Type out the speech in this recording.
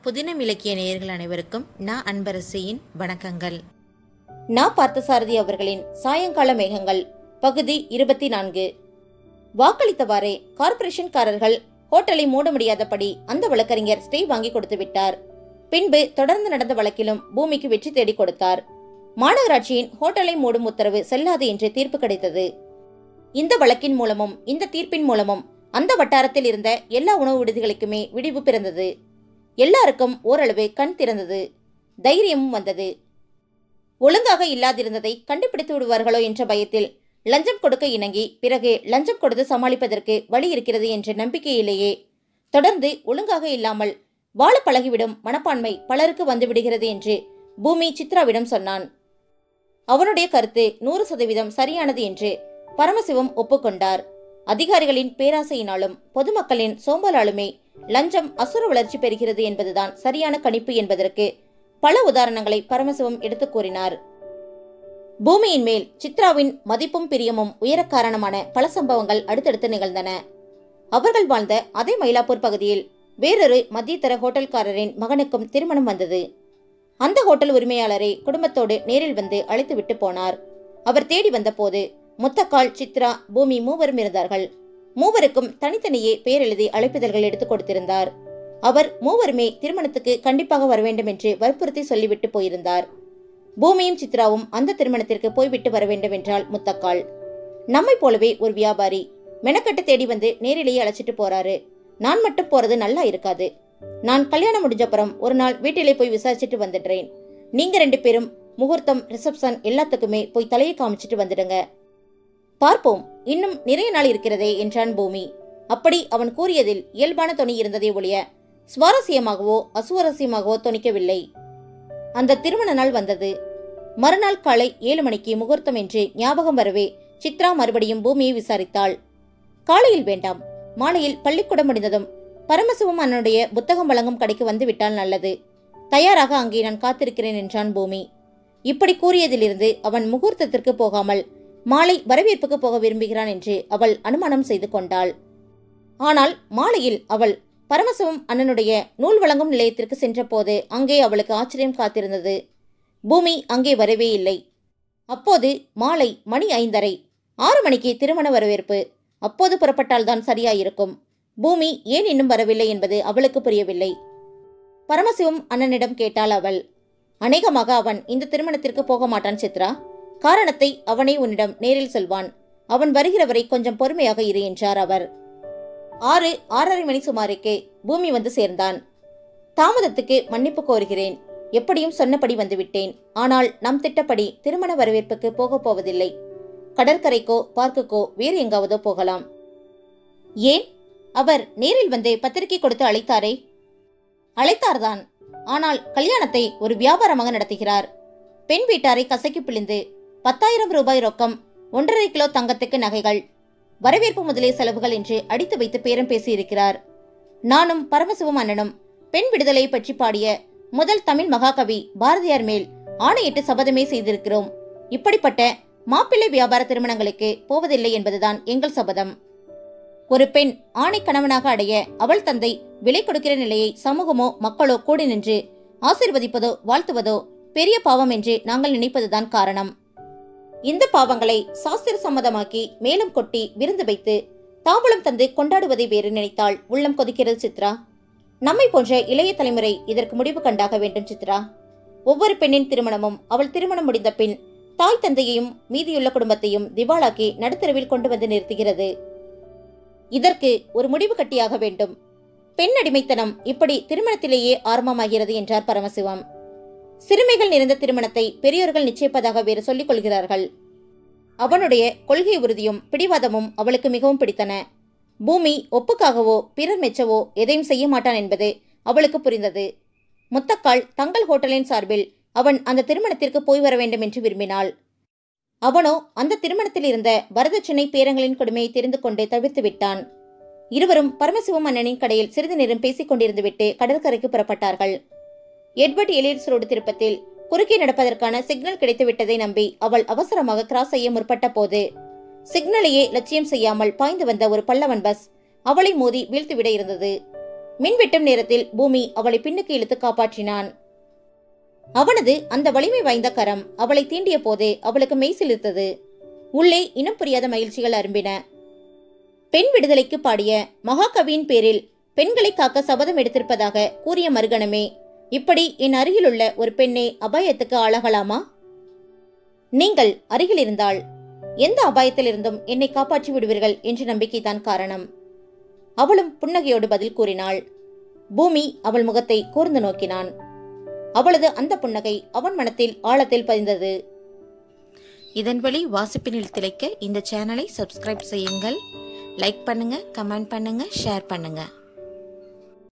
புதினம் இலக்கிய நேயர்கள் அனைவருக்கும் நான் அன்பரசியின் வணக்கங்கள் நா பார்த்தசாரதி அவர்களின் சாயங்கால மேகங்கள் பகுதி இருபத்தி நான்கு வாக்களித்தவாறே கார்ப்பரேஷன்காரர்கள் ஹோட்டலை மூட முடியாதபடி அந்த வழக்கறிஞர் ஸ்டே வாங்கி கொடுத்து விட்டார் பின்பு தொடர்ந்து நடந்த வழக்கிலும் பூமிக்கு வெற்றி தேடி கொடுத்தார் மாநகராட்சியின் ஹோட்டலை மூடும் உத்தரவு செல்லாது என்று தீர்ப்பு கிடைத்தது இந்த வழக்கின் மூலமும் இந்த தீர்ப்பின் மூலமும் அந்த வட்டாரத்தில் இருந்த எல்லா உணவு விடுதிகளுக்குமே விடிவு பிறந்தது எல்லாருக்கும் ஓரளவு கண் திறந்தது தைரியமும் வந்தது ஒழுங்காக இல்லாதிருந்ததை கண்டுபிடித்து விடுவார்களோ என்ற பயத்தில் லஞ்சம் கொடுக்க இணங்கி பிறகு லஞ்சம் கொடுத்து சமாளிப்பதற்கு வழி இருக்கிறது என்ற நம்பிக்கையிலேயே தொடர்ந்து ஒழுங்காக இல்லாமல் வாழ பழகிவிடும் மனப்பான்மை பலருக்கு வந்து விடுகிறது என்று பூமி சித்ராவிடம் சொன்னான் அவனுடைய கருத்து நூறு சதவீதம் சரியானது என்று பரமசிவம் ஒப்புக்கொண்டார் அதிகாரிகளின் பேராசையினாலும் பொதுமக்களின் சோம்பலாலுமே லஞ்சம் அசுர வளர்ச்சி பெறுகிறது என்பதுதான் சரியான கணிப்பு என்பதற்கு பல உதாரணங்களை பரமசிவம் எடுத்துக் கூறினார் பூமியின் மேல் சித்ராவின் மதிப்பும் பிரியமும் உயர காரணமான பல சம்பவங்கள் அடுத்தடுத்து நிகழ்ந்தன அவர்கள் வாழ்ந்த அதே மயிலாப்பூர் பகுதியில் வேறொரு மத்தியதர ஹோட்டல்காரரின் மகனுக்கும் திருமணம் வந்தது அந்த ஹோட்டல் உரிமையாளரை குடும்பத்தோடு நேரில் வந்து அழைத்துவிட்டு போனார் அவர் தேடி வந்தபோது முத்தக்கால் சித்ரா பூமி மூவரும் இருந்தார்கள் மூவருக்கும் தனித்தனியே பெயர் எழுதி அழைப்பிதழ்கள் எடுத்துக் கொடுத்திருந்தார் அவர் மூவருமே திருமணத்துக்கு கண்டிப்பாக வர வேண்டும் என்று வற்புறுத்தி சொல்லிவிட்டு போயிருந்தார் பூமியும் சித்ராவும் அந்த திருமணத்திற்கு போய்விட்டு வர வேண்டும் என்றால் முத்தக்கால் நம்மை போலவே ஒரு வியாபாரி மெனக்கட்டு தேடி வந்து நேரிலேயே அழைச்சிட்டு போறாரு நான் மட்டும் போறது நல்லா இருக்காது நான் கல்யாணம் முடிஞ்சப்புறம் ஒரு நாள் வீட்டிலே போய் விசாரிச்சுட்டு வந்துடுறேன் நீங்க ரெண்டு பேரும் முகூர்த்தம் ரிசப்ஷன் எல்லாத்துக்குமே போய் தலையை காமிச்சிட்டு வந்துடுங்க பார்ப்போம் இன்னும் நிறைய நாள் இருக்கிறதே என்றான் பூமி அப்படி அவன் கூறியதில் இயல்பான தொனி இருந்ததே ஒழிய சுவாரஸ்யமாகவோ அசுவாரஸ்யமாகவோ தொனிக்கவில்லை அந்த திருமண நாள் வந்தது மறுநாள் காலை ஏழு மணிக்கு முகூர்த்தம் என்று ஞாபகம் வரவே சித்ரா மறுபடியும் பூமியை விசாரித்தாள் காலையில் வேண்டாம் மாலையில் பள்ளிக்கூடம் முடிந்ததும் பரமசிவம் அண்ணனுடைய புத்தகம் வழங்கும் கடைக்கு வந்து விட்டால் நல்லது தயாராக அங்கே நான் காத்திருக்கிறேன் என்றான் பூமி இப்படி கூறியதிலிருந்து அவன் முகூர்த்தத்திற்கு போகாமல் மாலை வரவேற்புக்கு போக விரும்புகிறான் என்று அவள் அனுமானம் செய்து கொண்டாள் ஆனால் மாலையில் அவள் பரமசிவம் அண்ணனுடைய நூல் வழங்கும் நிலையத்திற்கு சென்றபோது அங்கே அவளுக்கு ஆச்சரியம் காத்திருந்தது பூமி அங்கே வரவே இல்லை அப்போது மாலை மணி ஐந்தரை ஆறு மணிக்கு திருமண வரவேற்பு அப்போது புறப்பட்டால்தான் சரியாயிருக்கும் பூமி ஏன் இன்னும் வரவில்லை என்பது அவளுக்கு புரியவில்லை பரமசிவம் அண்ணனிடம் கேட்டாள் அவள் அநேகமாக அவன் இந்த திருமணத்திற்கு போக மாட்டான் சித்ரா காரணத்தை அவனே உன்னிடம் நேரில் சொல்வான் அவன் வருகிற வரை கொஞ்சம் பொறுமையாக இரு என்றார் அவர் ஆறு ஆறரை மணி சுமாருக்கு பூமி வந்து சேர்ந்தான் தாமதத்துக்கு மன்னிப்பு கோருகிறேன் எப்படியும் சொன்னபடி வந்துவிட்டேன் ஆனால் நம் திட்டப்படி திருமண வரவேற்புக்கு போகப் போவதில்லை கடற்கரைக்கோ பார்க்குக்கோ வேறு எங்காவதோ போகலாம் ஏன் அவர் நேரில் வந்து பத்திரிகை கொடுத்து அழைத்தாரே அழைத்தார்தான் ஆனால் கல்யாணத்தை ஒரு வியாபாரமாக நடத்துகிறார் பெண் வீட்டாரை கசக்கி பிழிந்து பத்தாயிரம் ரூபாய் ரொக்கம் ஒன்றரை கிலோ தங்கத்துக்கு நகைகள் வரவேற்பு முதலிய செலவுகள் என்று அடித்து வைத்து பேரம் பேசியிருக்கிறார் நானும் பரமசிவம் அண்ணனும் பெண் விடுதலையை பற்றி பாடிய முதல் தமிழ் மகாகவி பாரதியார் மேல் ஆணையிட்டு சபதமே செய்திருக்கிறோம் இப்படிப்பட்ட மாப்பிள்ளை வியாபார திருமணங்களுக்கு போவதில்லை என்பதுதான் எங்கள் சபதம் ஒரு பெண் ஆணை கணவனாக அடைய அவள் தந்தை விலை கொடுக்கிற நிலையை சமூகமோ மக்களோ கூடி நின்று ஆசிர்வதிப்பதோ வாழ்த்துவதோ பெரிய பாவம் என்று நாங்கள் நினைப்பதுதான் காரணம் இந்த பாவங்களை சாஸ்திர சம்மதமாக்கி மேலும் கொட்டி விருந்து வைத்து தாம்பூலம் தந்து கொண்டாடுவதை வேறு நினைத்தால் உள்ளம் கொதிக்கிறது சித்ரா நம்மை போன்ற இளைய தலைமுறை இதற்கு முடிவு கண்டாக வேண்டும் சித்ரா ஒவ்வொரு பெண்ணின் திருமணமும் அவள் திருமணம் முடிந்த பின் தாய் தந்தையையும் மீதியுள்ள குடும்பத்தையும் திவாலாக்கி நடுத்தரவில் கொண்டு வந்து நிறுத்துகிறது இதற்கு ஒரு முடிவு கட்டியாக வேண்டும் பெண் அடிமைத்தனம் இப்படி திருமணத்திலேயே ஆரம்பமாகிறது என்றார் பரமசிவம் சிறுமிகள் நிறைந்த திருமணத்தை பெரியோர்கள் நிச்சயிப்பதாக வேறு சொல்லிக் கொள்கிறார்கள் அவனுடைய கொள்கை உறுதியும் பிடிவாதமும் அவளுக்கு மிகவும் பிடித்தன பூமி ஒப்புக்காகவோ பிறர் மெச்சவோ எதையும் செய்ய மாட்டான் என்பது அவளுக்கு புரிந்தது முத்தக்கால் தங்கள் ஹோட்டலின் சார்பில் அவன் அந்த திருமணத்திற்கு போய் வர வேண்டும் என்று விரும்பினாள் அவனோ அந்த திருமணத்தில் இருந்த வரதட்சணை பேரங்களின் கொடுமையை தெரிந்து கொண்டு தவிர்த்து விட்டான் இருவரும் பரமசிவம் அண்ணனின் கடையில் சிறிது நேரம் பேசிக் கொண்டிருந்துவிட்டு கடற்கரைக்கு புறப்பட்டார்கள் எட்வர்ட் எலியட்ஸ் ரோடு திருப்பத்தில் குறுக்கே நடப்பதற்கான சிக்னல் கிடைத்துவிட்டதை நம்பி அவள் அவசரமாக கிராஸ் செய்ய முற்பட்ட போது சிக்னலையே லட்சியம் செய்யாமல் பாய்ந்து வந்த ஒரு பல்லவன் பஸ் அவளை மோதி வீழ்த்திவிட இருந்தது மின்வெட்டும் நேரத்தில் பூமி அவளை பின்னுக்கு இழுத்து காப்பாற்றினான் அவனது அந்த வலிமை வாய்ந்த கரம் அவளை தீண்டிய போதே அவளுக்கு மெய் சிலிர்த்தது உள்ளே இனம் புரியாத மகிழ்ச்சிகள் அரும்பின பெண் விடுதலைக்கு பாடிய மகாகவியின் பேரில் பெண்களை காக்க சபதம் எடுத்திருப்பதாக கூறிய மறுகணமே இப்படி என் அருகிலுள்ள ஒரு பெண்ணே அபாயத்துக்கு ஆளாகலாமா நீங்கள் அருகில் இருந்தால் எந்த அபாயத்திலிருந்தும் என்னை காப்பாற்றி விடுவீர்கள் என்ற நம்பிக்கைதான் காரணம் அவளும் புன்னகையோடு பதில் கூறினாள் பூமி அவள் முகத்தை கூர்ந்து நோக்கினான் அவளது அந்த புன்னகை அவன் மனத்தில் ஆழத்தில் பதிந்தது இதன் வழி வாசிப்பினில் திளைக்க இந்த சேனலை சப்ஸ்கிரைப் செய்யுங்கள் லைக் பண்ணுங்க கமெண்ட் பண்ணுங்க ஷேர் பண்ணுங்க